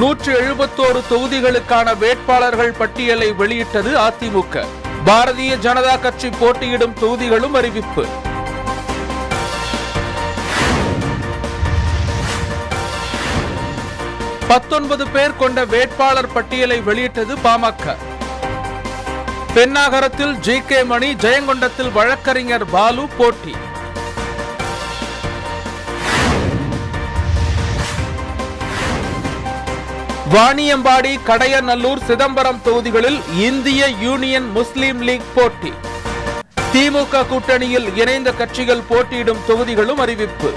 நூற்று எழுபத்தோரு தொகுதிகளுக்கான வேட்பாளர்கள் பட்டியலை வெளியிட்டது அதிமுக பாரதிய ஜனதா கட்சி போட்டியிடும் தொகுதிகளும் அறிவிப்பு பத்தொன்பது பேர் கொண்ட வேட்பாளர் பட்டியலை வெளியிட்டது பாமக பென்னாகரத்தில் ஜி கே மணி ஜெயங்கொண்டத்தில் வழக்கறிஞர் பாலு போட்டி வாணியம்பாடி கடையநல்லூர் சிதம்பரம் தொகுதிகளில் இந்திய யூனியன் முஸ்லீம் லீக் போட்டி திமுக கூட்டணியில் இணைந்த கட்சிகள் போட்டியிடும் தொகுதிகளும் அறிவிப்பு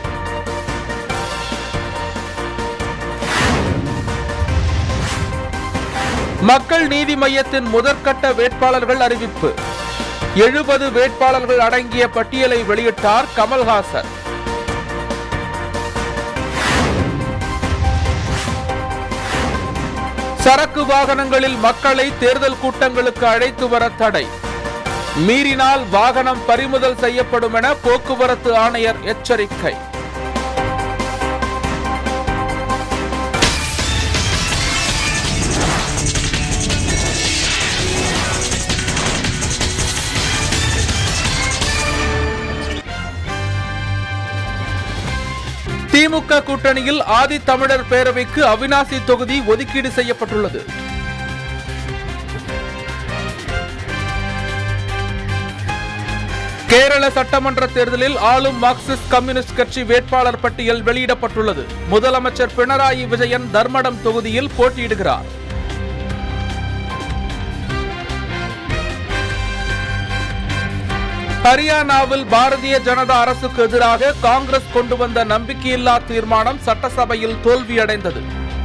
மக்கள் நீதி மையத்தின் முதற்கட்ட வேட்பாளர்கள் அறிவிப்பு எழுபது வேட்பாளர்கள் அடங்கிய பட்டியலை வெளியிட்டார் கமல்ஹாசன் சரக்கு வாகனங்களில் மக்களை தேர்தல் கூட்டங்களுக்கு அழைத்து வர தடை மீறினால் வாகனம் பறிமுதல் செய்யப்படும் என போக்குவரத்து ஆணையர் எச்சரிக்கை திமுக கூட்டணியில் ஆதி தமிழர் பேரவைக்கு அவினாசி தொகுதி ஒதுக்கீடு செய்யப்பட்டுள்ளது கேரள சட்டமன்ற தேர்தலில் ஆளும் மார்க்சிஸ்ட் கம்யூனிஸ்ட் கட்சி வேட்பாளர் பட்டியல் வெளியிடப்பட்டுள்ளது முதலமைச்சர் பினராயி விஜயன் தர்மடம் தொகுதியில் போட்டியிடுகிறார் ஹரியானாவில் பாரதிய ஜனதா அரசுக்கு எதிராக காங்கிரஸ் கொண்டு வந்த நம்பிக்கையில்லா தீர்மானம் சட்டசபையில் தோல்வியடைந்தது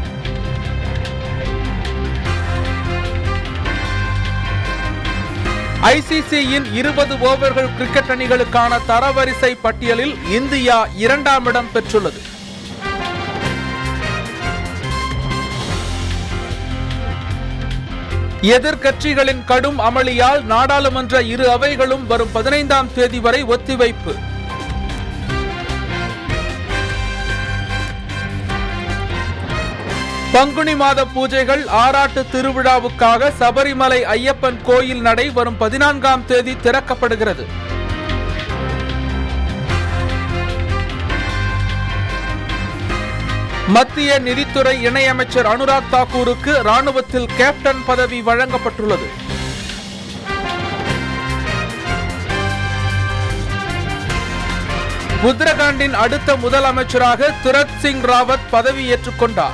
ஐசிசியின் இருபது ஓவர்கள் கிரிக்கெட் அணிகளுக்கான தரவரிசை பட்டியலில் இந்தியா இரண்டாம் இடம் பெற்றுள்ளது எதிர்க்கட்சிகளின் கடும் அமளியால் நாடாளுமன்ற இரு அவைகளும் வரும் பதினைந்தாம் தேதி வரை ஒத்திவைப்பு பங்குனி மாத பூஜைகள் ஆராட்டு திருவிழாவுக்காக சபரிமலை ஐயப்பன் கோயில் நடை வரும் பதினான்காம் தேதி திறக்கப்படுகிறது மத்திய நிதித்துறை இணையமைச்சர் அனுராக் தாக்கூருக்கு ராணுவத்தில் கேப்டன் பதவி வழங்கப்பட்டுள்ளது உத்தரகாண்டின் அடுத்த முதலமைச்சராக திரத் சிங் ராவத் பதவியேற்றுக் கொண்டார்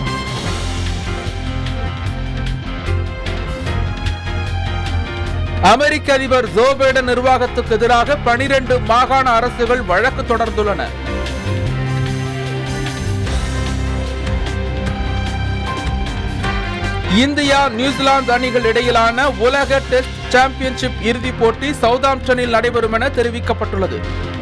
அமெரிக்க அதிபர் ஜோ பைடன் நிர்வாகத்துக்கு எதிராக பனிரெண்டு மாகாண அரசுகள் வழக்கு தொடர்ந்துள்ளன இந்தியா நியூசிலாந்து அணிகள் இடையிலான உலக டெஸ்ட் சாம்பியன்ஷிப் இறுதிப் போட்டி சவுதாம்ப்டனில் நடைபெறும் என தெரிவிக்கப்பட்டுள்ளது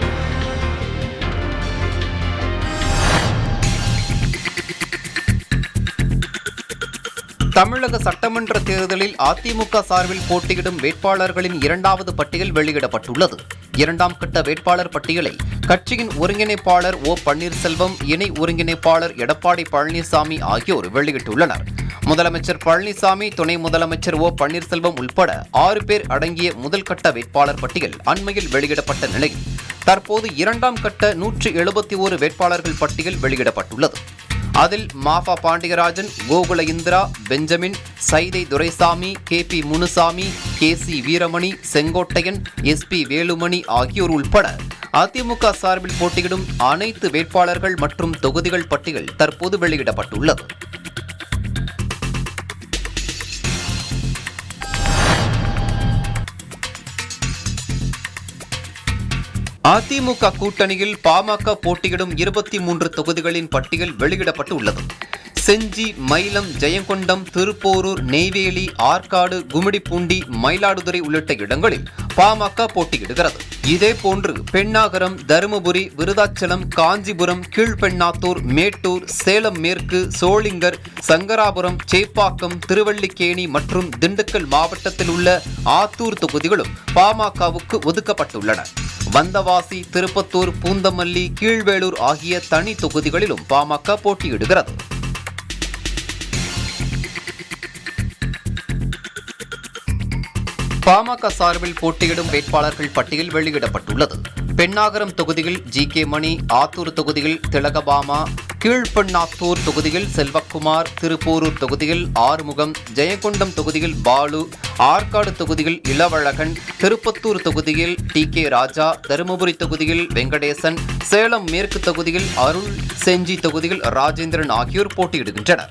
தமிழக சட்டமன்ற தேர்தலில் அதிமுக சார்பில் போட்டியிடும் வேட்பாளர்களின் இரண்டாவது பட்டியல் வெளியிடப்பட்டுள்ளது இரண்டாம் கட்ட வேட்பாளர் பட்டியலை கட்சியின் ஒருங்கிணைப்பாளர் ஓ பன்னீர்செல்வம் இணை ஒருங்கிணைப்பாளர் எடப்பாடி பழனிசாமி ஆகியோர் வெளியிட்டுள்ளனர் முதலமைச்சர் பழனிசாமி துணை முதலமைச்சர் ஓ பன்னீர்செல்வம் உட்பட ஆறு பேர் அடங்கிய முதல் கட்ட வேட்பாளர் பட்டியல் அண்மையில் வெளியிடப்பட்ட நிலையில் தற்போது இரண்டாம் கட்ட நூற்று எழுபத்தி ஓரு வேட்பாளர்கள் பட்டியல் வெளியிடப்பட்டுள்ளது அதில் Mafoi Pandiarajan Gokula Indira Benjamin Saidai Duraisamy K P Munusamy K C Veeramani Sengottaiyan S P Velumani ஆகியோர் உள்பட அதிமுக சார்பில் போட்டியிடும் அனைத்து வேட்பாளர்கள் மற்றும் தொகுதிகள் பட்டியல் தற்போது வெளியிடப்பட்டுள்ளது அதிமுக கூட்டணியில் பாமக போட்டியிடும் இருபத்தி மூன்று தொகுதிகளின் பட்டியல் வெளியிடப்பட்டு உள்ளது செஞ்சி மயிலம் ஜெயங்கொண்டம் திருப்போரூர் நெய்வேலி ஆற்காடு கும்மிடிப்பூண்டி மயிலாடுதுறை உள்ளிட்ட இடங்களில் பாமக போட்டியிடுகிறது இதேபோன்று பெண்ணாகரம் தருமபுரி விருதாச்சலம் காஞ்சிபுரம் கீழ்பெண்ணாத்தூர் மேட்டூர் சேலம் மேற்கு சோளிங்கர் சங்கராபுரம் சேப்பாக்கம் திருவல்லிக்கேணி மற்றும் திண்டுக்கல் மாவட்டத்தில் உள்ள ஆத்தூர் தொகுதிகளும் பாமகவுக்கு ஒதுக்கப்பட்டுள்ளன வந்தவாசி திருப்பத்தூர் பூந்தமல்லி கீழ்வேளூர் ஆகிய தனி தொகுதிகளிலும் பாமக போட்டியிடுகிறது பாமக சார்பில் போட்டியிடும் வேட்பாளர்கள் பட்டியல் வெளியிடப்பட்டுள்ளது பெண்ணாகரம் தொகுதியில் ஜி கே மணி ஆத்தூர் தொகுதியில் திலகபாமா கீழ்பெண்ணாத்தூர் தொகுதியில் செல்வக்குமார் திருப்போரூர் தொகுதியில் ஆறுமுகம் ஜெயங்கொண்டம் தொகுதியில் பாலு ஆற்காடு தொகுதியில் இளவழகன் திருப்பத்தூர் தொகுதியில் டி கே ராஜா தருமபுரி தொகுதியில் வெங்கடேசன் சேலம் மேற்கு தொகுதியில் அருள் செஞ்சி தொகுதியில் ராஜேந்திரன் ஆகியோர் போட்டியிடுகின்றனர்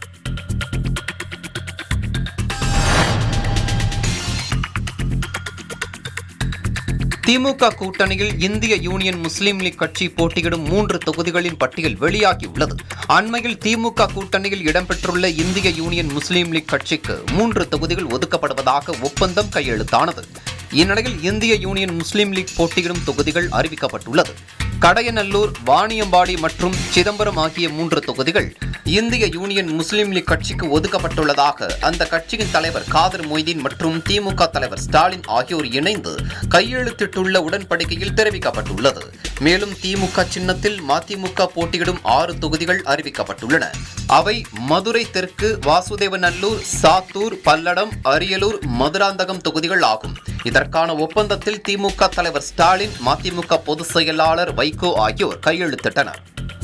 திமுக கூட்டணியில் இந்திய யூனியன் முஸ்லீம் லீக் கட்சி போட்டியிடும் மூன்று தொகுதிகளின் பட்டியல் வெளியாகியுள்ளது அண்மையில் திமுக கூட்டணியில் இடம்பெற்றுள்ள இந்திய யூனியன் முஸ்லீம் லீக் கட்சிக்கு மூன்று தொகுதிகள் ஒதுக்கப்படுவதாக ஒப்பந்தம் கையெழுத்தானது இந்நிலையில் இந்திய யூனியன் முஸ்லீம் லீக் போட்டியிடும் தொகுதிகள் அறிவிக்கப்பட்டுள்ளது கடையநல்லூர் வாணியம்பாடி மற்றும் சிதம்பரம் ஆகிய மூன்று தொகுதிகள் இந்திய யூனியன் முஸ்லீம் லீக் கட்சிக்கு ஒதுக்கப்பட்டுள்ளதாக அந்த கட்சியின் தலைவர் காதர் மொய்தீன் மற்றும் திமுக தலைவர் ஸ்டாலின் ஆகியோர் இணைந்து கையெழுத்திட்டுள்ள உடன்படிக்கையில் தெரிவிக்கப்பட்டுள்ளது மேலும் திமுக சின்னத்தில் மதிமுக போட்டியிடும் ஆறு தொகுதிகள் அறிவிக்கப்பட்டுள்ளன அவை மதுரை தெற்கு வாசுதேவநல்லூர் சாத்தூர் பல்லடம் அரியலூர் மதுராந்தகம் தொகுதிகள் ஆகும் இதற்கான ஒப்பந்தத்தில் திமுக தலைவர் ஸ்டாலின் மதிமுக பொதுச் செயலாளர் வைகோ ஆகியோர் கையெழுத்திட்டனர்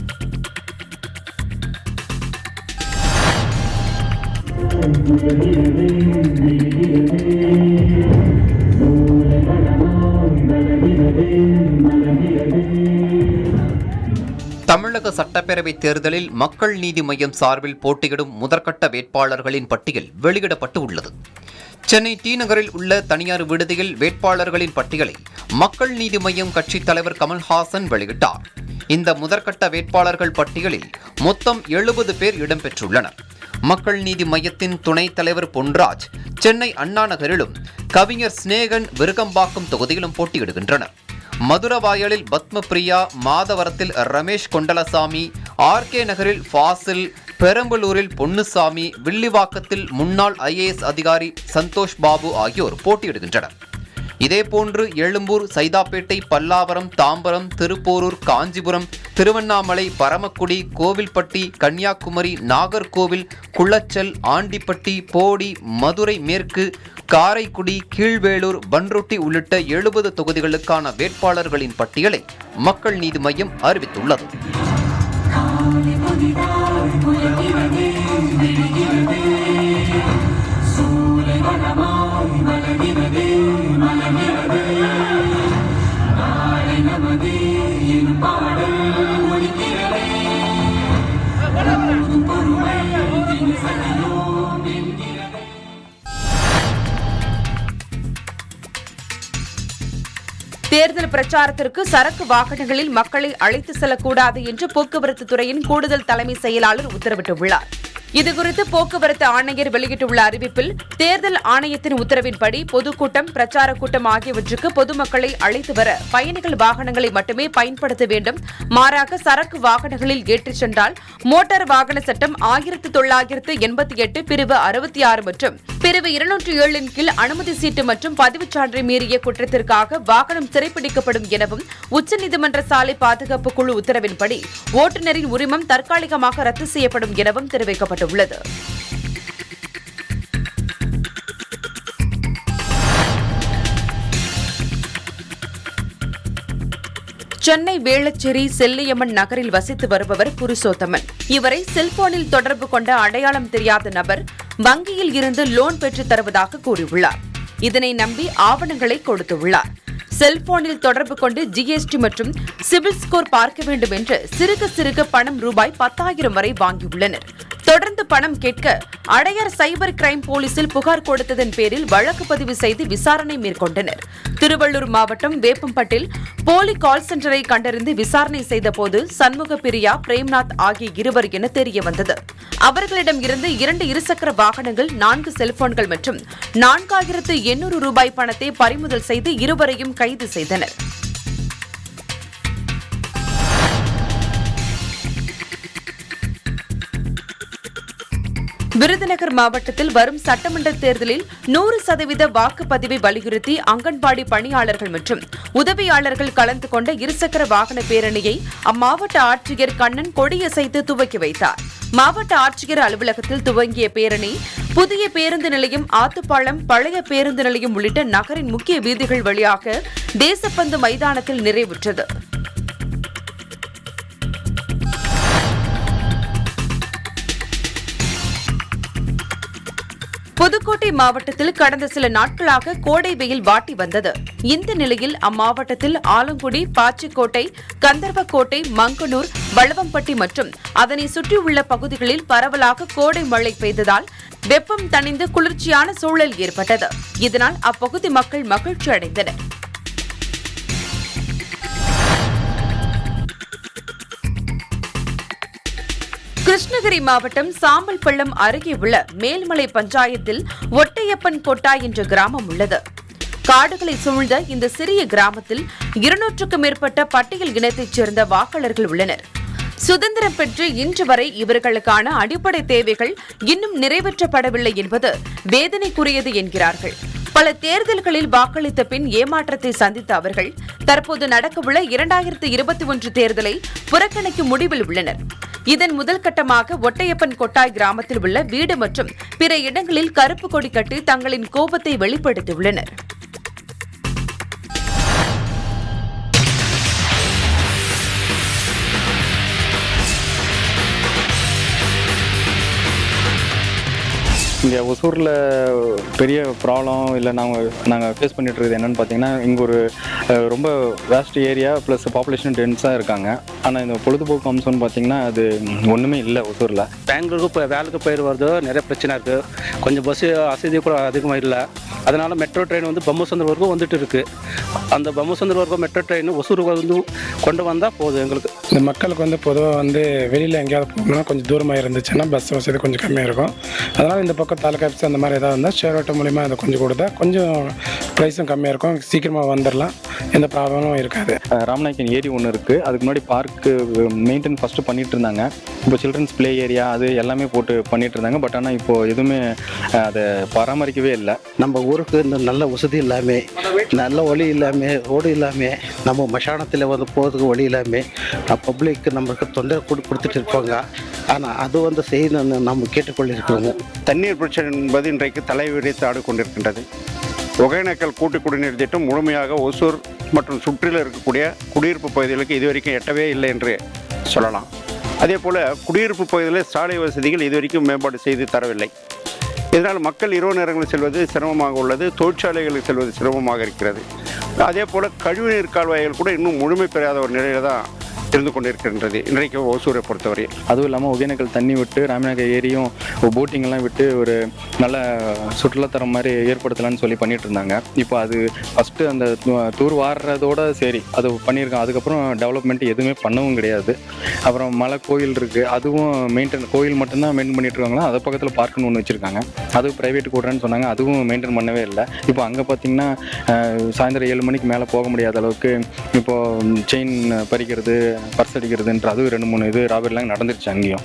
தமிழக சட்டப்பேரவை தேர்தலில் மக்கள் நீதி மய்யம் சார்பில் போட்டியிடும் முதற்கட்ட வேட்பாளர்களின் பட்டியல் வெளியிடப்பட்டு உள்ளது சென்னை டி நகரில் உள்ள தனியார் விடுதியில் வேட்பாளர்களின் பட்டியலை மக்கள் நீதி மய்யம் கட்சித் தலைவர் கமல்ஹாசன் வெளியிட்டார் இந்த முதற்கட்ட வேட்பாளர்கள் பட்டியலில் மொத்தம் எழுபது பேர் இடம்பெற்றுள்ளனர் மக்கள் நீதி மையத்தின் துணைத் தலைவர் பொன்ராஜ் சென்னை அண்ணா நகரிலும் கவிஞர் சிநேகன் விருகம்பாக்கம் தொகுதியிலும் போட்டியிடுகின்றனர் மதுரவாயலில் பத்மபிரியா மாதவரத்தில் ரமேஷ் கொண்டலசாமி ஆர்கே நகரில் ஃபாசில் பெரம்பலூரில் பொன்னுசாமி வில்லிவாக்கத்தில் முன்னாள் ஐஏஎஸ் அதிகாரி சந்தோஷ் பாபு ஆகியோர் போட்டியிடுகின்றனர் இதேபோன்று எழும்பூர் சைதாப்பேட்டை பல்லாவரம் தாம்பரம் திருப்போரூர் காஞ்சிபுரம் திருவண்ணாமலை பரமக்குடி கோவில்பட்டி கன்னியாகுமரி நாகர்கோவில் குளச்சல் ஆண்டிப்பட்டி போடி மதுரை மேற்கு காரைக்குடி கீழ்வேளூர் பன்ருட்டி உள்ளிட்ட எழுபது தொகுதிகளுக்கான வேட்பாளர்களின் பட்டியலை மக்கள் நீதி மையம் அறிவித்துள்ளது தேர்தல் பிரச்சாரத்திற்கு சரக்கு வாகனங்களில் மக்களை அழைத்து செல்லக்கூடாது என்று போக்குவரத்து துறையின் கூடுதல் தலைமை செயலாளர் உத்தரவிட்டுள்ளார் இதுகுறித்து போக்குவரத்து ஆணையர் வெளியிட்டுள்ள அறிவிப்பில் தேர்தல் ஆணையத்தின் உத்தரவின்படி பொதுக்கூட்டம் பிரச்சார கூட்டம் ஆகியவற்றுக்கு பொதுமக்களை அழைத்து வர பயணிகள் வாகனங்களை மட்டுமே பயன்படுத்த வேண்டும் மாறாக சரக்கு வாகனங்களில் ஏற்றிச் சென்றால் மோட்டார் வாகன சட்டம் ஆயிரத்து தொள்ளாயிரத்து எண்பத்தி எட்டு பிரிவு அறுபத்தி ஆறு மற்றும் பிரிவு இருநூற்று ஏழின் கீழ் அனுமதி சீட்டு மற்றும் பதிவுச் சான்றை மீறிய குற்றத்திற்காக வாகனம் சிறைப்பிடிக்கப்படும் எனவும் உச்சநீதிமன்ற சாலை பாதுகாப்பு குழு உத்தரவின்படி ஓட்டுநரின் உரிமம் தற்காலிகமாக ரத்து செய்யப்படும் எனவும் தெரிவிக்கப்பட்டுள்ளது சென்னை வேளச்சேரி செல்லியம்மன் நகரில் வசித்து வருபவர் புருஷோத்தமன் இவரை செல்போனில் தொடர்பு கொண்ட அடையாளம் தெரியாத நபர் வங்கியில் இருந்து லோன் பெற்றுத் தருவதாக கூறியுள்ளார் இதனை நம்பி ஆவணங்களை கொடுத்துள்ளார் செல்போனில் தொடர்பு கொண்டு ஜிஎஸ்டி மற்றும் சிவில் ஸ்கோர் பார்க்க வேண்டும் என்று சிறுக சிறுக பணம் ரூபாய் பத்தாயிரம் வரை வாங்கியுள்ளனர் தொடர்ந்து பணம் கேட்க அடையார் சைபர் கிரைம் போலீசில் புகார் கொடுத்ததன் பேரில் வழக்கு பதிவு செய்து விசாரணை மேற்கொண்டனர் திருவள்ளூர் மாவட்டம் வேப்பம்பட்டில் போலி கால் சென்டரை கண்டறிந்து விசாரணை செய்தபோது சண்முக பிரியா பிரேம்நாத் ஆகிய இருவர் என தெரிய வந்தது அவர்களிடம் இருந்து இரண்டு இருசக்கர வாகனங்கள் நான்கு செல்போன்கள் மற்றும் நான்காயிரத்து எண்ணூறு ரூபாய் பணத்தை பறிமுதல் செய்து இருவரையும் கைது செய்தனர் விருதுநகர் மாவட்டத்தில் வரும் சட்டமன்ற தேர்தலில் நூறு சதவீத வாக்குப்பதிவை வலியுறுத்தி அங்கன்வாடி பணியாளர்கள் மற்றும் உதவியாளர்கள் கலந்து கொண்ட இருசக்கர வாகன பேரணியை அம்மாவட்ட ஆட்சியர் கண்ணன் கொடியசைத்து துவக்கி வைத்தார் மாவட்ட ஆட்சியர் அலுவலகத்தில் துவங்கிய பேரணி புதிய பேருந்து நிலையம் ஆத்துப்பாளம் பழைய பேருந்து நிலையம் உள்ளிட்ட நகரின் முக்கிய வீதிகள் வழியாக தேசப்பந்து மைதானத்தில் நிறைவுற்றது புதுக்கோட்டை மாவட்டத்தில் கடந்த சில நாட்களாக கோடை வெயில் வாட்டி வந்தது இந்த நிலையில் அம்மாவட்டத்தில் ஆலங்குடி பாச்சிக்கோட்டை கந்தர்வக்கோட்டை மங்கனூர் வளவம்பட்டி மற்றும் அதனை சுற்றியுள்ள பகுதிகளில் பரவலாக கோடை மழை பெய்ததால் வெப்பம் தணிந்து குளிர்ச்சியான சூழல் ஏற்பட்டது இதனால் அப்பகுதி மக்கள் மகிழ்ச்சி அடைந்தனர் கிருஷ்ணகிரி மாவட்டம் சாம்பல் பள்ளம் அருகே உள்ள மேல்மலை பஞ்சாயத்தில் ஒட்டையப்பன் கொட்டா என்ற கிராமம் உள்ளது காடுகளை சூழ்ந்த இந்த சிறிய கிராமத்தில் இருநூற்றுக்கும் மேற்பட்ட பட்டியல் இனத்தைச் சேர்ந்த வாக்காளர்கள் உள்ளனர் சுதந்திரம் பெற்று இன்று வரை இவர்களுக்கான அடிப்படை தேவைகள் இன்னும் நிறைவேற்றப்படவில்லை என்பது வேதனைக்குரியது என்கிறார்கள் பல தேர்தல்களில் வாக்களித்த பின் ஏமாற்றத்தை சந்தித்த அவர்கள் தற்போது நடக்கவுள்ள இரண்டாயிரத்து இருபத்தி ஒன்று தேர்தலை புறக்கணிக்கும் முடிவில் உள்ளனர் இதன் முதல் கட்டமாக ஒட்டையப்பன் கொட்டாய் கிராமத்தில் உள்ள வீடு மற்றும் பிற இடங்களில் கருப்பு கொடி கட்டி தங்களின் கோபத்தை வெளிப்படுத்தியுள்ளனர் இங்கே ஒசூரில் பெரிய ப்ராப்ளம் இல்லை நாங்கள் நாங்கள் ஃபேஸ் பண்ணிட்டு இருக்கிறது என்னென்னு பார்த்தீங்கன்னா இங்கே ஒரு அஹ், ரொம்ப வேஸ்ட் ஏரியா ப்ளஸ் பாப்புலேஷன் டென்ஸாக இருக்காங்க ஆனால் இந்த பொழுதுபோக்கு அம்சம்னு பார்த்தீங்கன்னா அது ஒன்றுமே இல்லை ஒசூரில் பெங்களூருக்கு இப்போ வேலைக்கு போயிட்டு வருது நிறைய பிரச்சனை இருக்குது கொஞ்சம் பஸ்ஸு வசதி கூட அதிகமாக இல்லை அதனால் மெட்ரோ ட்ரெயின் வந்து பொம்மசந்தர் வரைக்கும் வந்துட்டு இருக்கு அந்த பொம்மசந்தர் வரைக்கும் மெட்ரோ ட்ரெயின் ஒசூருக்கு வந்து கொண்டு வந்தால் போதும் எங்களுக்கு இந்த மக்களுக்கு வந்து பொதுவாக வந்து வெளியில் எங்கேயாவது போகணும்னா கொஞ்சம் தூரமாக இருந்துச்சுன்னா பஸ் வசதி கொஞ்சம் கம்மியாக இருக்கும் அதனால் இந்த பக்கம் தாலுக்கா ஆஃபீஸ் அந்த மாதிரி ஏதாவது இருந்தால் ஷேர் ஆட்டோ மூலிமா அதை கொஞ்சம் கொடுத்தா கொஞ்சம் ப்ரைஸும் கம்மியாக இருக்கும் சீக்கிரமாக வந்துடலாம் எந்த ப்ராப்ளமும் இருக்காது அஹ், ராமநாயக்கன் ஏரி ஒன்று இருக்குது அதுக்கு முன்னாடி பார்க்கு மெயின்டைன் ஃபஸ்ட்டு பண்ணிட்டு இருந்தாங்க இப்போ சில்ட்ரன்ஸ் ப்ளே ஏரியா அது எல்லாமே போட்டு பண்ணிட்டு இருந்தாங்க பட் ஆனால் இப்போ எதுவுமே அஹ், அதை பராமரிக்கவே இல்லை நம்ம ஊருக்கு இந்த நல்ல வசதி இல்லாமல் நல்ல வழி இல்லாமல் ரோடு இல்லாமல் நம்ம மசானத்தில் வந்து போகிறதுக்கு வழி இல்லாமல் பப்ளிக்கு நமக்கு தொந்தரவு கொடு கொடுத்துட்டு இருப்பாங்க ஆனால் அது வந்து செய்யணும்னு நம்ம கேட்டுக்கொள்ளிருக்கிறோம் தண்ணீர் பிரச்சனை என்பது இன்றைக்கு தலைவிரித்து ஆடு கொண்டிருக்கின்றது ஒகேனக்கல் கூட்டு குடிநீர் திட்டம் முழுமையாக ஒசூர் மற்றும் சுற்றிலும் இருக்கக்கூடிய குடியிருப்பு பகுதிகளுக்கு இதுவரைக்கும் எட்டவே இல்லை என்று சொல்லலாம் அதே போல் குடியிருப்பு பகுதிகளில் சாலை வசதிகள் இதுவரைக்கும் மேம்பாடு செய்து தரவில்லை இதனால் மக்கள் இரவு நேரங்களில் செல்வது சிரமமாக உள்ளது தொழிற்சாலைகளுக்கு செல்வது சிரமமாக இருக்கிறது அதே போல் கழிவுநீர் கால்வாய்கள் கூட இன்னும் முழுமை பெறாத ஒரு நிலையில தான் இருந்து கொண்டிருக்கின்றது இன்றைக்கு ஒசூரை பொறுத்தவரை அதுவும் இல்லாமல் ஒகேனக்கல் தண்ணி விட்டு ராமநாயக்கர் ஏரியும் போட்டிங் எல்லாம் விட்டு ஒரு நல்ல சுற்றுலாத்தரம் மாதிரி ஏற்படுத்தலாம்னு சொல்லி பண்ணிட்டு இருந்தாங்க இப்போ அது ஃபஸ்ட்டு அந்த து- தூர் வாடுறதோட சரி அது பண்ணியிருக்காங்க அதுக்கப்புறம் டெவலப்மெண்ட் எதுவுமே பண்ணவும் கிடையாது அப்புறம் மலை கோயில் இருக்குது அதுவும் மெயின்டைன் கோயில் மட்டும்தான் மெயின்டைன் பண்ணிட்டு இருக்காங்களா அது பக்கத்தில் பார்க்குன்னு ஒன்று வச்சுருக்காங்க அது ப்ரைவேட் கூடுறேன்னு சொன்னாங்க அதுவும் மெயின்டைன் பண்ணவே இல்லை இப்போ அங்கே பார்த்தீங்கன்னா அஹ், சாயந்தரம் ஏழு மணிக்கு மேலே போக முடியாத அளவுக்கு இப்போது செயின் பறிக்கிறது பர்ஸ் அடிக்கிறதுன்ற அதுவும் ரெண்டு மூணு இது ராபர்ட்லாம் நடந்துருச்சு அங்கேயும்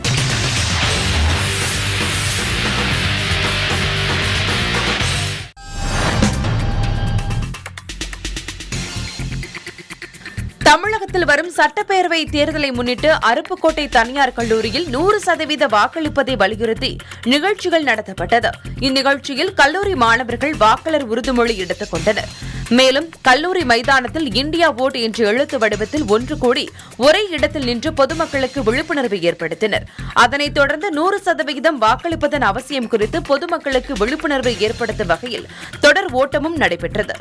தமிழகத்தில் வரும் சட்டப்பேரவை தேர்தலை முன்னிட்டு அருப்புக்கோட்டை தனியார் கல்லூரியில் நூறு சதவீத வாக்களிப்பதை வலியுறுத்தி நிகழ்ச்சிகள் நடத்தப்பட்டது இந்நிகழ்ச்சியில் கல்லூரி மாணவர்கள் வாக்காளர் உறுதிமொழி எடுத்துக் கொண்டனர் மேலும் கல்லூரி மைதானத்தில் இந்தியா ஓட் என்ற எழுத்து வடிவத்தில் ஒன்று கூடி ஒரே இடத்தில் நின்று பொதுமக்களுக்கு விழிப்புணர்வு ஏற்படுத்தினர் அதனைத் தொடர்ந்து நூறு சதவிகிதம் வாக்களிப்பதன் அவசியம் குறித்து பொதுமக்களுக்கு விழிப்புணர்வு ஏற்படுத்தும் வகையில் தொடர் ஓட்டமும் நடைபெற்றது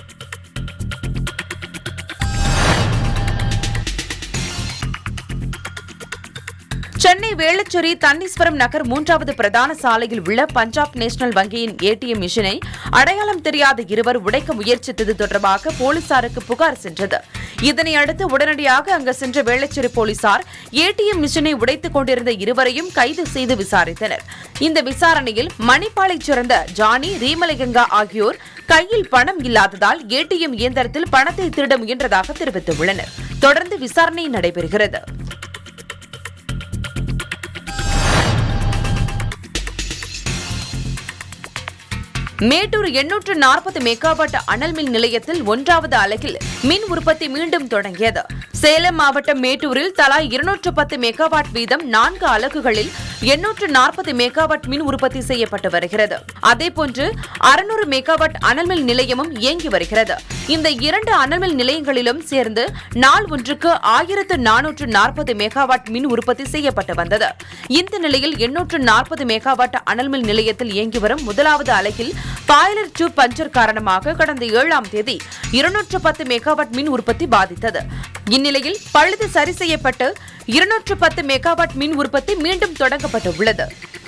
சென்னை வேளச்சேரி தன்னீஸ்வரம் நகர் மூன்றாவது பிரதான சாலையில் உள்ள பஞ்சாப் நேஷனல் வங்கியின் ஏடிஎம் மிஷினை அடையாளம் தெரியாத இருவர் உடைக்க முயற்சித்தது தொடர்பாக போலீசாருக்கு புகார் சென்றது இதனை அடுத்து உடனடியாக அங்கு சென்ற வேளச்சேரி போலீசார் ஏடிஎம் மிஷினை உடைத்துக் கொண்டிருந்த இருவரையும் கைது செய்து விசாரித்தனர் இந்த விசாரணையில் மணிப்பாலைச் சேர்ந்த ஜானி ரீமலகங்கா ஆகியோர் கையில் பணம் இல்லாததால் ஏடிஎம் இயந்திரத்தில் பணத்தை திருட முயன்றதாக தெரிவித்துள்ளனர் தொடர்ந்து விசாரணை நடைபெறுகிறது மேட்டூர் எண்ணூற்று நாற்பது மெகாவாட் அனல் மின் நிலையத்தில் ஒன்றாவது அலகில் மின் உற்பத்தி மீண்டும் தொடங்கியது சேலம் மாவட்டம் மேட்டூரில் தலா இருநூற்று பத்து மெகாவாட் வீதம் நான்கு அலகுகளில் எண்ணூற்று நாற்பது மெகாவாட் மின் உற்பத்தி செய்யப்பட்டு வருகிறது அதேபோன்று அறுநூறு மெகாவாட் அனல்மின் நிலையமும் இயங்கி வருகிறது இந்த இரண்டு அனல்மின் நிலையங்களிலும் சேர்ந்து நாள் ஒன்றுக்கு ஆயிரத்து நானூற்று நாற்பது மெகாவாட் மின் உற்பத்தி செய்யப்பட்டு வந்தது இந்த நிலையில் எண்ணூற்று நாற்பது மெகாவாட் அனல்மின் நிலையத்தில் இயங்கி வரும் முதலாவது அலகில் பாய்லர் டியூப் பஞ்சர் காரணமாக கடந்த ஏழாம் தேதி இருநூற்று பத்து மெகாவாட் மின் உற்பத்தி பாதித்தது இந்நிலையில் பழுது சரி செய்யப்பட்டு இருநூற்று பத்து மெகாவாட் மின் உற்பத்தி மீண்டும் தொடங்கப்பட்டு உள்ளது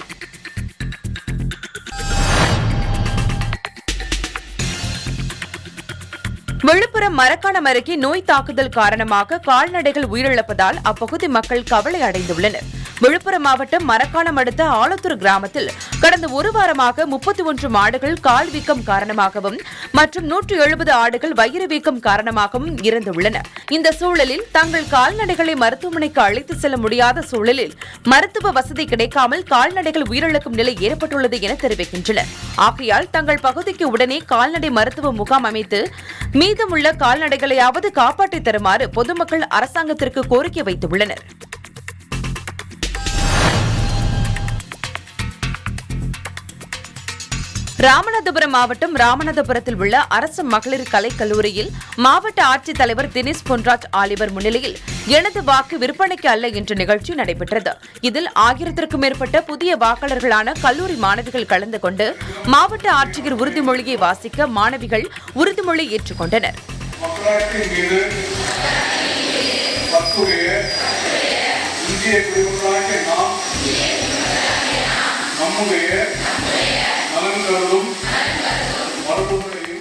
விழுப்புரம் மரக்காணம் அருகே நோய் தாக்குதல் காரணமாக கால்நடைகள் உயிரிழப்பதால் அப்பகுதி மக்கள் கவலை அடைந்துள்ளனர் விழுப்புரம் மாவட்டம் மரக்காணம் அடுத்த ஆலத்தூர் கிராமத்தில் கடந்த ஒரு வாரமாக முப்பத்தி ஒன்று மாடுகள் கால் வீக்கம் காரணமாகவும் மற்றும் நூற்று எழுபது ஆடுகள் வயிறு வீக்கம் காரணமாகவும் இறந்துள்ளன இந்த சூழலில் தங்கள் கால்நடைகளை மருத்துவமனைக்கு அழைத்து செல்ல முடியாத சூழலில் மருத்துவ வசதி கிடைக்காமல் கால்நடைகள் உயிரிழக்கும் நிலை ஏற்பட்டுள்ளது என தெரிவிக்கின்றனர் ஆகையால் தங்கள் பகுதிக்கு உடனே கால்நடை மருத்துவ முகாம் அமைத்து மீதமுள்ள கால்நடைகளையாவது காப்பாற்றித் தருமாறு பொதுமக்கள் அரசாங்கத்திற்கு கோரிக்கை வைத்துள்ளனர் ராமநாதபுரம் மாவட்டம் ராமநாதபுரத்தில் உள்ள அரசு மகளிர் கலைக் கல்லூரியில் மாவட்ட ஆட்சித்தலைவர் தினேஷ் பொன்ராஜ் ஆலிவர் முன்னிலையில் எனது வாக்கு விற்பனைக்கு அல்ல என்ற நிகழ்ச்சி நடைபெற்றது இதில் ஆயிரத்திற்கும் மேற்பட்ட புதிய வாக்காளர்களான கல்லூரி மாணவிகள் கலந்து கொண்டு மாவட்ட ஆட்சியர் உறுதிமொழியை வாசிக்க மாணவிகள் உறுதிமொழி ஏற்றுக்கொண்டனர் மக்களாட்சியின் மீது பற்றுடைய இந்திய குடிமக்களாகிய நாம் நம்முடைய நலன் கருதும் மரபுகளையும்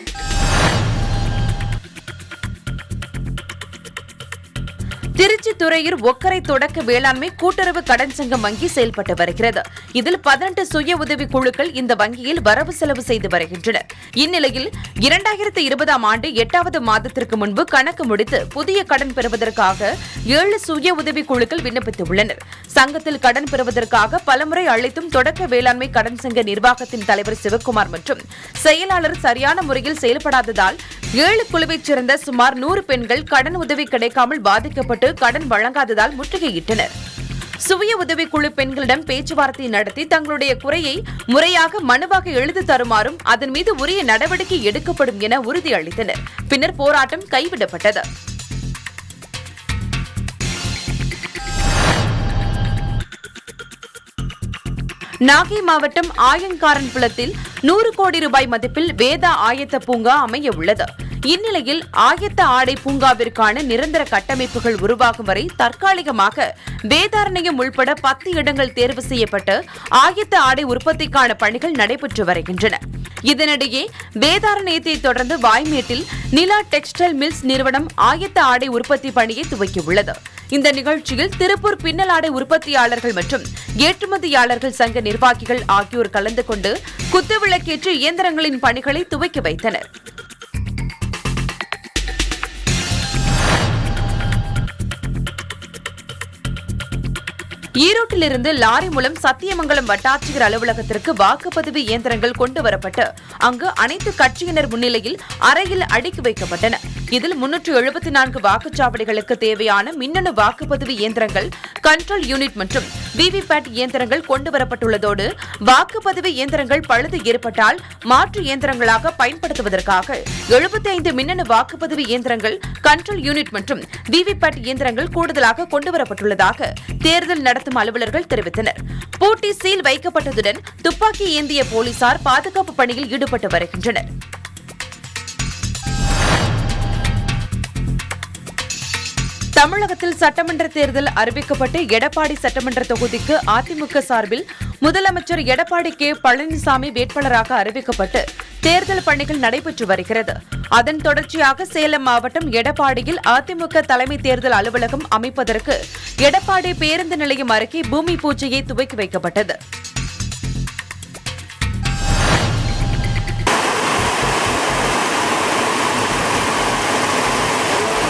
திருச்சி துறையூர் ஒக்கரை தொடக்க வேளாண்மை கூட்டுறவு கடன் சங்கம் வங்கி செயல்பட்டு வருகிறது இதில் பதினெட்டு சுய உதவி குழுக்கள் இந்த வங்கியில் வரவு செலவு செய்து வருகின்றனர் இந்நிலையில் இரண்டாயிரத்து இருபதாம் ஆண்டு எட்டாவது மாதத்திற்கு முன்பு கணக்கு முடித்து புதிய கடன் பெறுவதற்காக ஏழு சுய உதவி குழுக்கள் விண்ணப்பித்துள்ளனர் சங்கத்தில் கடன் பெறுவதற்காக பலமுறை அழைத்தும் தொடக்க வேளாண்மை கடன் சங்க நிர்வாகத்தின் தலைவர் சிவக்குமார் மற்றும் செயலாளர் சரியான முறையில் செயல்படாததால் ஏழு குழுவைச் சேர்ந்த சுமார் நூறு பெண்கள் கடன் உதவி கிடைக்காமல் பாதிக்கப்பட்டு கடன் வழங்காததால் முற்றுகையிட்டனர் சுய உதவிக்குழு பெண்களிடம் பேச்சுவார்த்தை நடத்தி தங்களுடைய குறையை முறையாக மனுவாக எழுதி தருமாறும் அதன் மீது உரிய நடவடிக்கை எடுக்கப்படும் என உறுதியளித்தனர் பின்னர் போராட்டம் கைவிடப்பட்டது நாகை மாவட்டம் ஆயங்காரன்புலத்தில் நூறு கோடி ரூபாய் மதிப்பில் வேதா ஆயத்த பூங்கா அமைய உள்ளது இந்நிலையில் ஆயத்த ஆடை பூங்காவிற்கான நிரந்தர கட்டமைப்புகள் உருவாகும் வரை தற்காலிகமாக வேதாரண்யம் உள்பட பத்து இடங்கள் தேர்வு செய்யப்பட்டு ஆயத்த ஆடை உற்பத்திக்கான பணிகள் நடைபெற்று வருகின்றன இதனிடையே வேதாரண்யத்தை தொடர்ந்து வாய்மேட்டில் நிலா டெக்ஸ்டைல் மில்ஸ் நிறுவனம் ஆயத்த ஆடை உற்பத்தி பணியை துவக்கியுள்ளது இந்த நிகழ்ச்சியில் திருப்பூர் பின்னல் ஆடை உற்பத்தியாளர்கள் மற்றும் ஏற்றுமதியாளர்கள் சங்க நிர்வாகிகள் ஆகியோர் கலந்து கொண்டு குத்துவிளக்கேற்று இயந்திரங்களின் பணிகளை துவக்கி வைத்தனர் ஈரோட்டிலிருந்து லாரி மூலம் சத்தியமங்கலம் வட்டாட்சியர் அலுவலகத்திற்கு வாக்குப்பதிவு இயந்திரங்கள் கொண்டு வரப்பட்டு அங்கு அனைத்து கட்சியினர் முன்னிலையில் அறையில் அடுக்கி வைக்கப்பட்டன இதில் முன்னூற்று எழுபத்தி நான்கு வாக்குச்சாவடிகளுக்கு தேவையான மின்னணு வாக்குப்பதிவு இயந்திரங்கள் கண்ட்ரோல் யூனிட் மற்றும் விவிபேட் இயந்திரங்கள் கொண்டு வரப்பட்டுள்ளதோடு வாக்குப்பதிவு இயந்திரங்கள் பழுது ஏற்பட்டால் மாற்று இயந்திரங்களாக பயன்படுத்துவதற்காக எழுபத்தி ஐந்து மின்னணு வாக்குப்பதிவு இயந்திரங்கள் கண்ட்ரோல் யூனிட் மற்றும் விவிபேட் இயந்திரங்கள் கூடுதலாக கொண்டுவரப்பட்டுள்ளதாக தேர்தல் நடத்தும் அலுவலர்கள் தெரிவித்தனர் பூட்டி சீல் வைக்கப்பட்டதுடன் துப்பாக்கி ஏந்திய போலீசார் பாதுகாப்பு பணியில் ஈடுபட்டு வருகின்றனர் தமிழகத்தில் சட்டமன்ற தேர்தல் அறிவிக்கப்பட்டு எடப்பாடி சட்டமன்ற தொகுதிக்கு அதிமுக சார்பில் முதலமைச்சர் எடப்பாடி கே பழனிசாமி வேட்பாளராக அறிவிக்கப்பட்டு தேர்தல் பணிகள் நடைபெற்று வருகிறது அதன் தொடர்ச்சியாக சேலம் மாவட்டம் எடப்பாடியில் அதிமுக தலைமை தேர்தல் அலுவலகம் அமைப்பதற்கு எடப்பாடி பேருந்து நிலையம் அருகே பூமி பூஜையை துவக்கி வைக்கப்பட்டது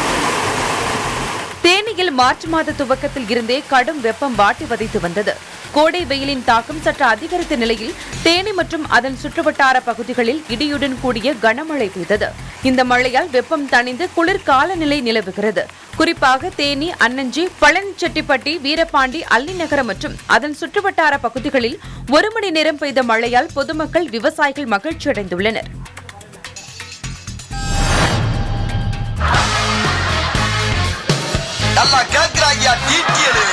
தேனியில் மார்ச் மாத துவக்கத்தில் இருந்தே கடும் வெப்பம் வாட்டி வதைத்து வந்தது கோடை வெயிலின் தாக்கம் சற்று அதிகரித்த நிலையில் தேனி மற்றும் அதன் சுற்றுவட்டார பகுதிகளில் இடியுடன் கூடிய கனமழை பெய்தது இந்த மழையால் வெப்பம் தணிந்து குளிர் காலநிலை நிலவுகிறது குறிப்பாக தேனி அன்னஞ்சி பழனிச்செட்டிப்பட்டி வீரபாண்டி அல்லிநகரம் மற்றும் அதன் சுற்றுவட்டார பகுதிகளில் ஒரு மணி நேரம் பெய்த மழையால் பொதுமக்கள் விவசாயிகள் மகிழ்ச்சியடைந்துள்ளனர் நல்லா கேக்குறாங்க டீட்டியலு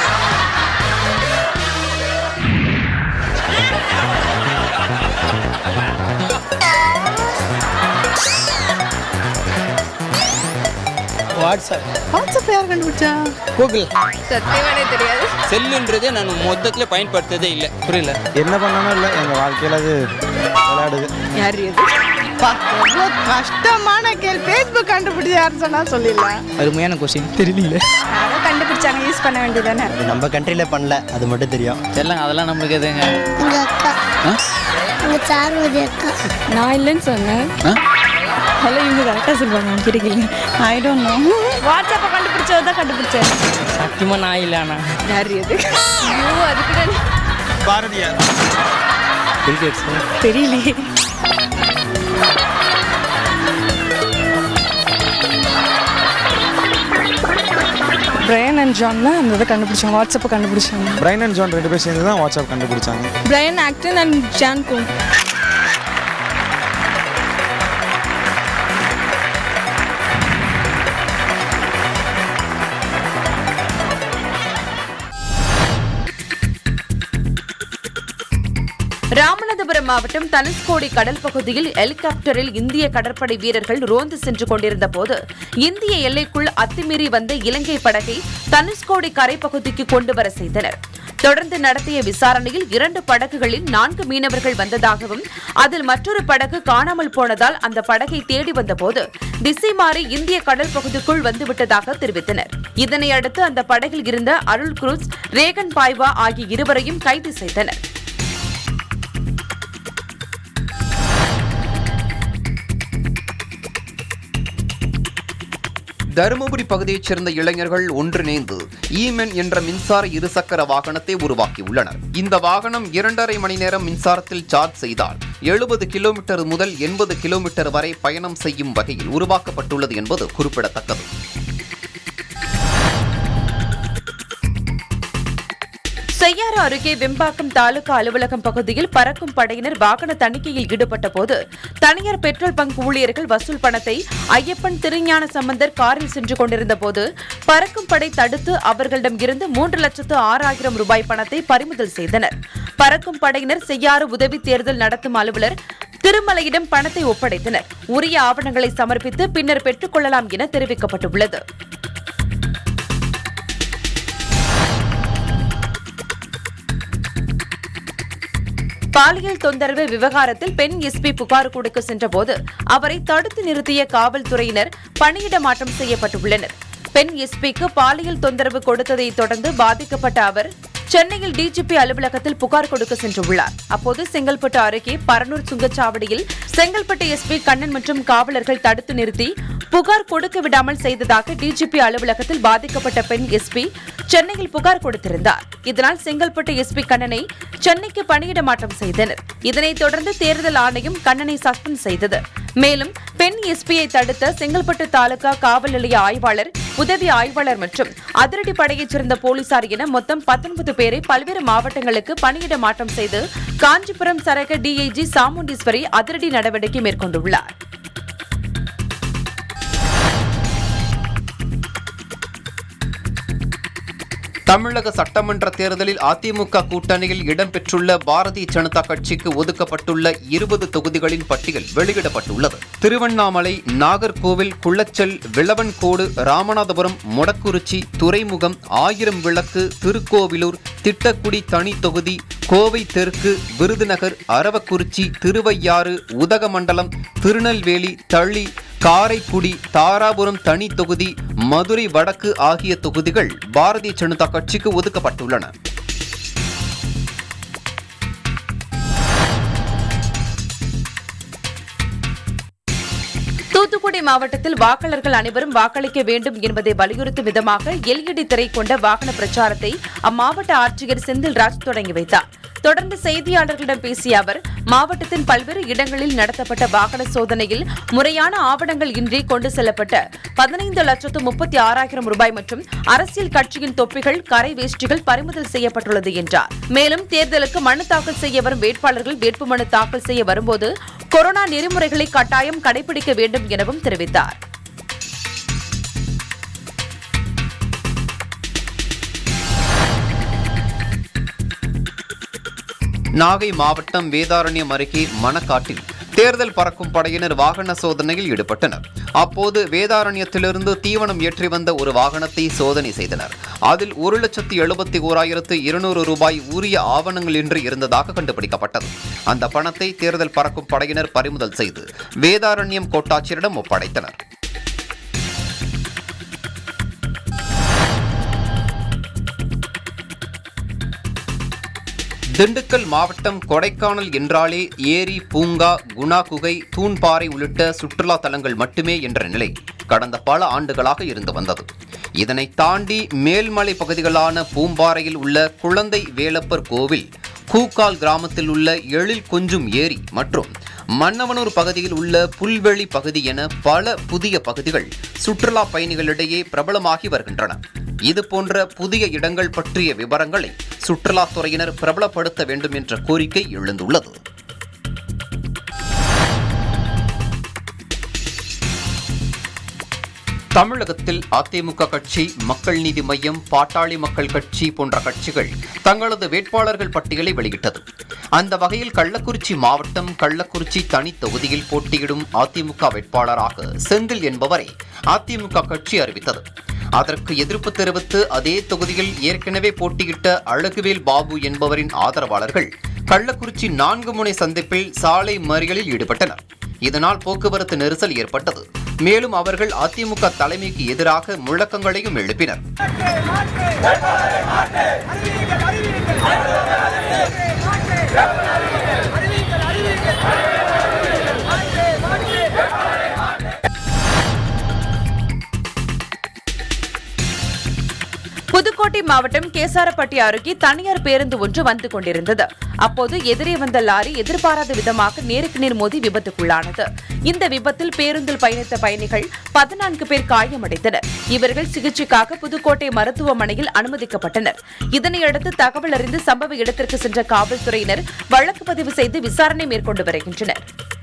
வாட்ஸ்அப் வாட்ஸ்அப் யார் கண்டுபிடிச்சா கூகுள் சத்தியமானே தெரியாது செல்லுன்றது நான் மொத்தத்தில் பயன்படுத்ததே இல்லை புரியல என்ன பண்ணாலும் இல்லை எங்கள் வாழ்க்கையில் அது விளையாடுது யார் இது பா, எவ்வளோ கஷ்டமான கேள்வி ஃபேஸ்புக் கண்டுபிடிச்ச யாருன்னு சொன்னா சொல்லிடலாம் அருமையான கொஸ்டின் தெரியல யாரோ கண்டுபிடிச்சாங்க யூஸ் பண்ண வேண்டியதானே நம்ம கண்ட்ரியில் பண்ணல அது மட்டும் தெரியும் தெரியல அதெல்லாம் நம்மளுக்கு எதுங்க எங்கள் அக்கா எங்கள் சார்வதி அக்கா நான் இல்லைன்னு சொன்னேன் ஹலோ இவங்க கரெக்டாக சொல்லுவாங்க கிடைக்கல ஐ டோன்ட் நோ வாட்ஸ்அப்பை கண்டுபிடிச்சது தான் கண்டுபிடிச்சேன் சத்தியமாக நான் இல்லை அண்ணா யார் இது ஐயோ அதுக்கு பாரதியார் கிரிக்கெட்ஸ் தெரியலையே பிரையன் அண்ட் ஜான் தான் அந்த இதை கண்டுபிடிச்சாங்க வாட்ஸ்அப்பை கண்டுபிடிச்சாங்க பிரைன் அண்ட் ஜான் ரெண்டு பேர் சேர்ந்து தான் வாட்ஸ்அப் கண்டுபிடிச்சாங்க Brian Acton and Jan Koum Ramanathapuram மாவட்டம் தனுஷ்கோடி கடல் பகுதியில் ஹெலிகாப்டரில் இந்திய கடற்படை வீரர்கள் ரோந்து சென்று கொண்டிருந்த போது இந்திய எல்லைக்குள் அத்துமீறி வந்த இலங்கை படகை தனுஷ்கோடி கரைப்பகுதிக்கு கொண்டு வர செய்தனர் தொடர்ந்து நடத்திய விசாரணையில் இரண்டு படகுகளில் நான்கு மீனவர்கள் வந்ததாகவும் அதில் மற்றொரு படகு காணாமல் போனதால் அந்த படகை தேடி வந்தபோது திசை மாறி இந்திய கடல் பகுதிக்குள் வந்துவிட்டதாக தெரிவித்தனர் இதனையடுத்து அந்த படகில் இருந்த அருள் குரூஸ் ரேகன் பாய்வா ஆகிய இருவரையும் கைது செய்தனர் தருமபுரி பகுதியைச் சேர்ந்த இளைஞர்கள் ஒன்றிணைந்து ஈமென் என்ற மின்சார இருசக்கர வாகனத்தை உருவாக்கியுள்ளனர் இந்த வாகனம் இரண்டரை மணி நேரம் மின்சாரத்தில் சார்ஜ் செய்தால் எழுபது கிலோமீட்டர் முதல் எண்பது கிலோமீட்டர் வரை பயணம் செய்யும் வகையில் உருவாக்கப்பட்டுள்ளது என்பது குறிப்பிடத்தக்கது செய்யாறு அருகே வெம்பாக்கம் தாலுகா அலுவலகம் பகுதியில் பறக்கும் படையினர் வாகன தணிக்கையில் ஈடுபட்ட போது தனியார் பெட்ரோல் பங்க் ஊழியர்கள் வசூல் பணத்தை ஐயப்பன் திருஞான சம்பந்தர் காரில் சென்று கொண்டிருந்த போது பறக்கும் படை தடுத்து அவர்களிடம் இருந்து மூன்று லட்சத்து ஆறாயிரம் ரூபாய் பணத்தை பறிமுதல் செய்தனர் பறக்கும் படையினர் செய்யாறு உதவி தேர்தல் நடத்தும் அலுவலர் திருமலையிடம் பணத்தை ஒப்படைத்தனர் உரிய ஆவணங்களை சமர்ப்பித்து பின்னர் பெற்றுக் கொள்ளலாம் என தெரிவிக்கப்பட்டுள்ளது பாலியல் தொந்தரவு விவகாரத்தில் பெண் எஸ்பி புகார் கொடுக்க சென்றபோது அவரை தடுத்து நிறுத்திய காவல்துறையினர் பணியிட மாற்றம் செய்யப்பட்டுள்ளனர் பெண் எஸ்பிக்கு பாலியல் தொந்தரவு கொடுத்ததை தொடர்ந்து பாதிக்கப்பட்ட அவர் சென்னையில் டிஜிபி அலுவலகத்தில் புகார் கொடுக்க சென்றுள்ளார் அப்போது செங்கல்பட்டு அருகே பரனூர் சுங்கச்சாவடியில் செங்கல்பட்டு எஸ்பி கண்ணன் மற்றும் காவலர்கள் தடுத்து நிறுத்தி புகார் கொடுக்க விடாமல் செய்ததாக டிஜிபி அலுவலகத்தில் பாதிக்கப்பட்ட பெண் எஸ்பி சென்னையில் புகார் கொடுத்திருந்தார் இதனால் செங்கல்பட்டு எஸ்பி கண்ணனை சென்னைக்கு பணியிட மாற்றம் செய்தனர் இதனைத் தொடர்ந்து தேர்தல் ஆணையம் கண்ணனை சஸ்பெண்ட் செய்தது மேலும் பெண் எஸ்பியை தடுத்த செங்கல்பட்டு தாலுகா காவல் நிலைய ஆய்வாளர் உதவி ஆய்வாளர் மற்றும் அதிரடி படையைச் சேர்ந்த போலீசார் என மொத்தம் பத்தொன்பது பேரை பல்வேறு மாவட்டங்களுக்கு பணியிட மாற்றம் செய்து காஞ்சிபுரம் சரக டிஐஜி சாமுண்டீஸ்வரி அதிரடி நடவடிக்கை மேற்கொண்டுள்ளார் தமிழக சட்டமன்ற தேர்தலில் அதிமுக கூட்டணியில் இடம்பெற்றுள்ள பாரதிய ஜனதா கட்சிக்கு ஒதுக்கப்பட்டுள்ள இருபது தொகுதிகளின் பட்டியல் வெளியிடப்பட்டுள்ளது திருவண்ணாமலை நாகர்கோவில் குள்ளச்சல் விளவன்கோடு ராமநாதபுரம் மொடக்குறிச்சி துறைமுகம் ஆயிரம் விளக்கு திருக்கோவிலூர் திட்டக்குடி தனி தொகுதி கோவை தெற்கு விருதுநகர் அரவக்குறிச்சி திருவையாறு உதகமண்டலம் திருநெல்வேலி தளி காரைக்குடி தாராபுரம் தனி தொகுதி மதுரை வடக்கு ஆகிய தொகுதிகள் பாரதிய ஜனதா கட்சிக்கு ஒதுக்கப்பட்டுள்ளன தூத்துக்குடி தூத்துக்குடி மாவட்டத்தில் வாக்காளர்கள் அனைவரும் வாக்களிக்க வேண்டும் என்பதை வலியுறுத்தும் விதமாக எல்இடி திரை கொண்ட வாகன பிரச்சாரத்தை அம்மாவட்ட ஆட்சியர் செந்தில்ராஜ் தொடங்கி வைத்தார் தொடர்ந்து செய்தியாளர்களிடம் பேசிய அவர் மாவட்டத்தின் பல்வேறு இடங்களில் நடத்தப்பட்ட வாகன சோதனையில் முறையான ஆவணங்கள் இன்றி கொண்டு செல்லப்பட்ட பதினைந்து லட்சத்து முப்பத்தி ஆறாயிரம் ரூபாய் மற்றும் அரசியல் கட்சியின் தொப்பிகள் கரை வேஷ்டிகள் பறிமுதல் செய்யப்பட்டுள்ளது என்றார் மேலும் தேர்தலுக்கு மனு தாக்கல் செய்ய வரும் வேட்பாளர்கள் வேட்புமனு தாக்கல் செய்ய வரும்போது கொரோனா நெறிமுறைகளை கட்டாயம் கடைபிடிக்க வேண்டும் எனவும் தெரிவித்தார் நாகை மாவட்டம் வேதாரண்யம் அருகே மணக்காட்டில் தேர்தல் பறக்கும் படையினர் வாகன சோதனையில் ஈடுபட்டனர் அப்போது வேதாரண்யத்திலிருந்து தீவனம் ஏற்றி வந்த ஒரு வாகனத்தை சோதனை செய்தனர் அதில் ஒரு லட்சத்தி எழுபத்தி ஓராயிரத்து இருநூறு ரூபாய் உரிய ஆவணங்கள் இன்றி இருந்ததாக கண்டுபிடிக்கப்பட்டது அந்த பணத்தை தேர்தல் பறக்கும் படையினர் பறிமுதல் செய்து வேதாரண்யம் கோட்டாட்சியரிடம் ஒப்படைத்தனர் திண்டுக்கல் மாவட்டம் கொடைக்கானல் என்றாலே ஏரி பூங்கா குணா குகை தூண்பாறை உள்ளிட்ட சுற்றுலா தலங்கள் மட்டுமே என்ற நிலை கடந்த பல ஆண்டுகளாக இருந்து வந்தது இதனை தாண்டி மேல்மலை பகுதிகளான பூம்பாறையில் உள்ள குழந்தை வேலப்பர் கோவில் கூக்கால் கிராமத்தில் உள்ள எழில் கொஞ்சும் ஏரி மற்றும் மன்னவனூர் பகுதியில் உள்ள புல்வெளி பகுதி என பல புதிய பகுதிகள் சுற்றுலா பயணிகளிடையே பிரபலமாகி வருகின்றன இது போன்ற புதிய இடங்கள் பற்றிய விவரங்களை சுற்றுலாத்துறையினர் பிரபலப்படுத்த வேண்டும் என்ற கோரிக்கை எழுந்துள்ளது தமிழகத்தில் அதிமுக கட்சி மக்கள் நீதி மய்யம் பாட்டாளி மக்கள் கட்சி போன்ற கட்சிகள் தங்களது வேட்பாளர்கள் பட்டியலை வெளியிட்டது அந்த வகையில் கள்ளக்குறிச்சி மாவட்டம் கள்ளக்குறிச்சி தனி தொகுதியில் போட்டியிடும் அதிமுக வேட்பாளராக செந்தில் என்பவரை அதிமுக கட்சி அறிவித்தது அதற்கு எதிர்ப்பு தெரிவித்து அதே தொகுதியில் ஏற்கனவே போட்டியிட்ட அழகுவேல் பாபு என்பவரின் ஆதரவாளர்கள் கள்ளக்குறிச்சி நான்கு முனை சந்திப்பில் சாலை மறியலில் ஈடுபட்டனர் இதனால் போக்குவரத்து நெரிசல் ஏற்பட்டது மேலும் அவர்கள் அதிமுக தலைமைக்கு எதிராக முழக்கங்களையும் எழுப்பினர் புதுக்கோட்டை மாவட்டம் கேசாரப்பட்டி அருகே தனியார் பேருந்து ஒன்று வந்து கொண்டிருந்தது அப்போது எதிரே வந்த லாரி எதிர்பாராத விதமாக நேருக்கு நேர் மோதி விபத்துக்குள்ளானது இந்த விபத்தில் பேருந்தில் பயணித்த பயணிகள் பதினான்கு பேர் காயமடைந்தனர் இவர்கள் சிகிச்சைக்காக புதுக்கோட்டை மருத்துவமனையில் அனுமதிக்கப்பட்டனர் இதனையடுத்து தகவல் அறிந்து சம்பவ இடத்திற்கு சென்ற காவல்துறையினர் வழக்கு பதிவு செய்து விசாரணை மேற்கொண்டு வருகின்றனர்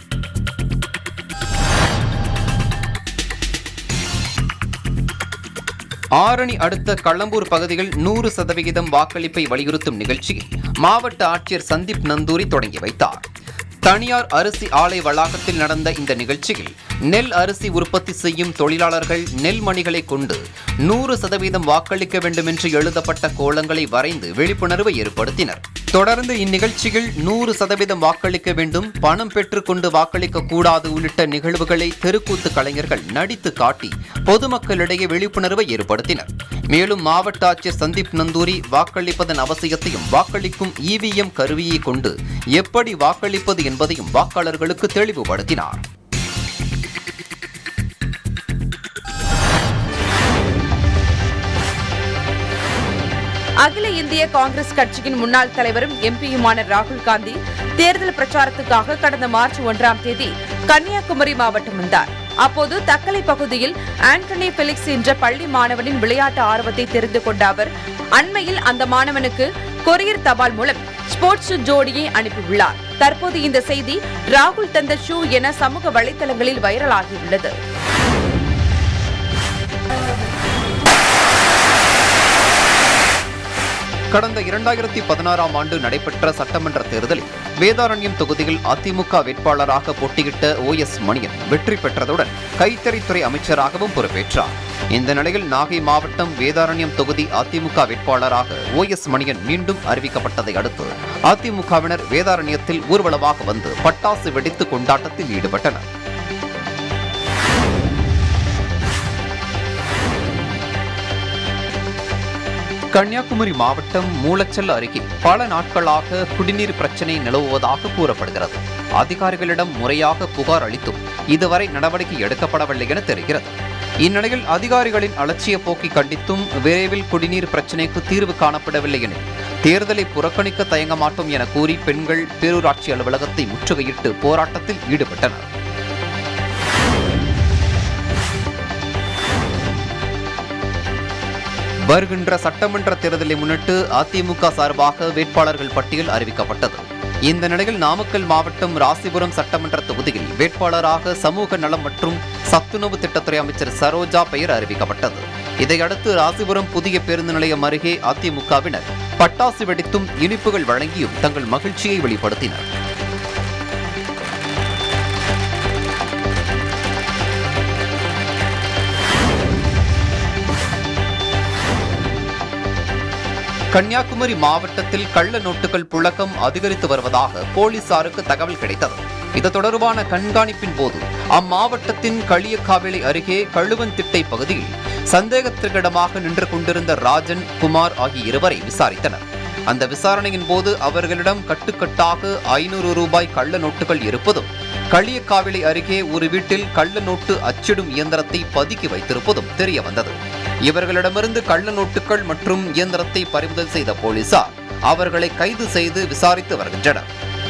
ஆரணி அடுத்த களம்பூர் பகுதியில் நூறு சதவிகிதம் வாக்களிப்பை வலியுறுத்தும் நிகழ்ச்சியில் மாவட்ட ஆட்சியர் சந்தீப் நந்தூரி தொடங்கி வைத்தார் தனியார் அரிசி ஆலை வளாகத்தில் நடந்த இந்த நிகழ்ச்சியில் நெல் அரிசி உற்பத்தி செய்யும் தொழிலாளர்கள் நெல் மணிகளை கொண்டு நூறு சதவீதம் வாக்களிக்க வேண்டும் என்று எழுதப்பட்ட கோலங்களை வரைந்து விழிப்புணர்வை ஏற்படுத்தினர் தொடர்ந்து இந்நிகழ்ச்சியில் நூறு சதவீதம் வாக்களிக்க வேண்டும் பணம் பெற்றுக்கொண்டு வாக்களிக்க கூடாது உள்ளிட்ட நிகழ்வுகளை தெருக்கூத்து கலைஞர்கள் நடித்து காட்டி பொதுமக்களிடையே விழிப்புணர்வை ஏற்படுத்தினர் மேலும் மாவட்ட ஆட்சியர் சந்தீப் நந்தூரி வாக்களிப்பதன் அவசியத்தையும் வாக்களிக்கும் இவிஎம் கருவியை கொண்டு எப்படி வாக்களிப்பது என்பதையும் வாக்காளர்களுக்கு தெளிவுபடுத்தினார் அகில இந்திய காங்கிரஸ் கட்சியின் முன்னாள் தலைவரும் எம்பியுமான ராகுல் காந்தி தேர்தல் பிரச்சாரத்துக்காக கடந்த மார்ச் ஒன்றாம் தேதி கன்னியாகுமரி மாவட்டம் வந்தார் அப்போது தக்கலை பகுதியில் ஆண்டனி பெலிக்ஸ் என்ற பள்ளி மாணவனின் விளையாட்டு ஆர்வத்தை தெரிந்து கொண்ட அவர் அண்மையில் அந்த மாணவனுக்கு கொரியர் தபால் மூலம் ஸ்போர்ட்ஸ் ஷூ ஜோடியை அனுப்பியுள்ளார் தற்போது இந்த செய்தி ராகுல் தந்த ஷூ என சமூக வலைதளங்களில் வைரலாகியுள்ளது கடந்த இரண்டாயிரத்தி பதினாறாம் ஆண்டு நடைபெற்ற சட்டமன்ற தேர்தலில் வேதாரண்யம் தொகுதியில் அதிமுக வேட்பாளராக போட்டியிட்ட ஓ எஸ் மணியன் வெற்றி பெற்றதுடன் கைத்தறித்துறை அமைச்சராகவும் பொறுப்பேற்றார் இந்த நிலையில் நாகை மாவட்டம் வேதாரண்யம் தொகுதி அதிமுக வேட்பாளராக ஓ எஸ் மணியன் மீண்டும் அறிவிக்கப்பட்டதை அடுத்து அதிமுகவினர் வேதாரண்யத்தில் ஊர்வலமாக வந்து பட்டாசு வெடித்து கொண்டாட்டத்தில் ஈடுபட்டனர் கன்னியாகுமரி மாவட்டம் மூலச்சல் அருகே பல நாட்களாக குடிநீர் பிரச்சனை நிலவுவதாக கூறப்படுகிறது அதிகாரிகளிடம் முறையாக புகார் அளித்தும் இதுவரை நடவடிக்கை எடுக்கப்படவில்லை என தெரிகிறது இந்நிலையில் அதிகாரிகளின் அலட்சிய போக்கை கண்டித்தும் விரைவில் குடிநீர் பிரச்சினைக்கு தீர்வு காணப்படவில்லை என தேர்தலை புறக்கணிக்க தயங்க மாட்டோம் என கூறி பெண்கள் பேரூராட்சி அலுவலகத்தை முற்றுகையிட்டு போராட்டத்தில் ஈடுபட்டனர் வருகின்ற சட்டமன்ற தேர்தலை முன்னிட்டு அதிமுக சார்பாக வேட்பாளர்கள் பட்டியல் அறிவிக்கப்பட்டது இந்த நிலையில் நாமக்கல் மாவட்டம் ராசிபுரம் சட்டமன்ற தொகுதியில் வேட்பாளராக சமூக நலம் மற்றும் சத்துணவு திட்டத்துறை அமைச்சர் சரோஜா பெயர் அறிவிக்கப்பட்டது இதையடுத்து ராசிபுரம் புதிய பேருந்து நிலையம் அருகே அதிமுகவினர் பட்டாசு வெடித்தும் இனிப்புகள் வழங்கியும் தங்கள் மகிழ்ச்சியை வெளிப்படுத்தினர் கன்னியாகுமரி மாவட்டத்தில் கள்ள நோட்டுகள் புழக்கம் அதிகரித்து வருவதாக போலீசாருக்கு தகவல் கிடைத்தது இது தொடர்பான கண்காணிப்பின் போது அம்மாவட்டத்தின் களியக்காவிளை அருகே கழுவன்திட்டை பகுதியில் சந்தேகத்திற்கிடமாக நின்று கொண்டிருந்த ராஜன் குமார் ஆகிய இருவரை விசாரித்தனர் அந்த விசாரணையின் போது அவர்களிடம் கட்டுக்கட்டாக ஐநூறு ரூபாய் கள்ள நோட்டுகள் இருப்பதும் களியக்காவிளை அருகே ஒரு வீட்டில் கள்ள நோட்டு அச்சிடும் இயந்திரத்தை பதுக்கி வைத்திருப்பதும் தெரிய வந்தது இவர்களிடமிருந்து கள்ள நோட்டுகள் மற்றும் இயந்திரத்தை பறிமுதல் செய்த போலீசார் அவர்களை கைது செய்து விசாரித்து வருகின்றனர்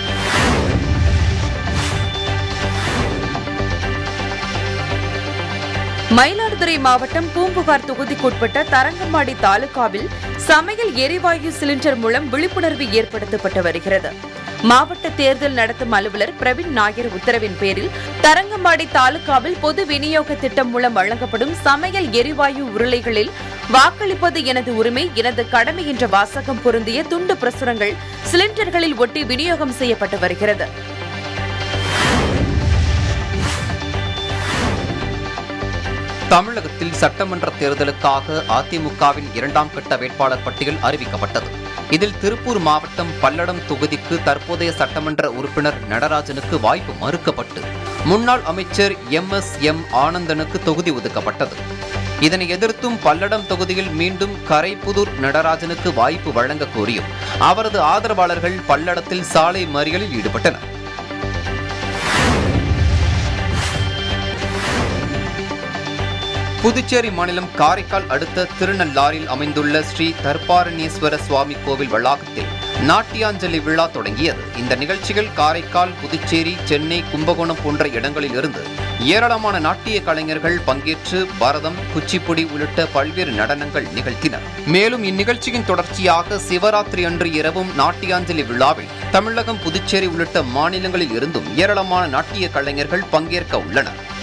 மயிலாடுதுறை மாவட்டம் பூம்புகார் தொகுதிக்குட்பட்ட தரங்கம்பாடி தாலுகாவில் சமையல் எரிவாயு சிலிண்டர் மூலம் விழிப்புணர்வு ஏற்படுத்தப்பட்டு வருகிறது மாவட்ட தேர்தல் நடத்தும் அலுவலர் பிரவீன் நாயர் உத்தரவின் பேரில் தரங்கம்பாடி தாலுகாவில் பொது விநியோக திட்டம் மூலம் வழங்கப்படும் சமையல் எரிவாயு உருளைகளில் வாக்களிப்பது எனது உரிமை எனது கடமை என்ற வாசகம் பொருந்திய துண்டு பிரசுரங்கள் சிலிண்டர்களில் ஒட்டி விநியோகம் செய்யப்பட்டு வருகிறது தமிழகத்தில் சட்டமன்ற தேர்தலுக்காக அதிமுகவின் இரண்டாம் கட்ட வேட்பாளர் பட்டியல் அறிவிக்கப்பட்டது இதில் திருப்பூர் மாவட்டம் பல்லடம் தொகுதிக்கு தற்போதைய சட்டமன்ற உறுப்பினர் நடராஜனுக்கு வாய்ப்பு மறுக்கப்பட்டு முன்னாள் அமைச்சர் எம் எஸ் எம் ஆனந்தனுக்கு தொகுதி ஒதுக்கப்பட்டது இதனை எதிர்த்தும் பல்லடம் தொகுதியில் மீண்டும் கரைப்புதூர் நடராஜனுக்கு வாய்ப்பு வழங்க கோரியும் அவரது ஆதரவாளர்கள் பல்லடத்தில் சாலை மறியலில் ஈடுபட்டனர் புதுச்சேரி மாநிலம் காரைக்கால் அடுத்த திருநள்ளாறில் அமைந்துள்ள ஸ்ரீ தர்பாரணீஸ்வர சுவாமி கோவில் வளாகத்தில் நாட்டியாஞ்சலி விழா தொடங்கியது இந்த நிகழ்ச்சிகள் காரைக்கால் புதுச்சேரி சென்னை கும்பகோணம் போன்ற இடங்களில் இருந்து ஏராளமான நாட்டிய கலைஞர்கள் பங்கேற்று பரதம் குச்சிப்புடி உள்ளிட்ட பல்வேறு நடனங்கள் நிகழ்த்தினர் மேலும் இந்நிகழ்ச்சியின் தொடர்ச்சியாக சிவராத்திரி அன்று இரவும் நாட்டியாஞ்சலி விழாவில் தமிழகம் புதுச்சேரி உள்ளிட்ட மாநிலங்களில் இருந்தும் ஏராளமான நாட்டிய கலைஞர்கள் பங்கேற்க உள்ளனர்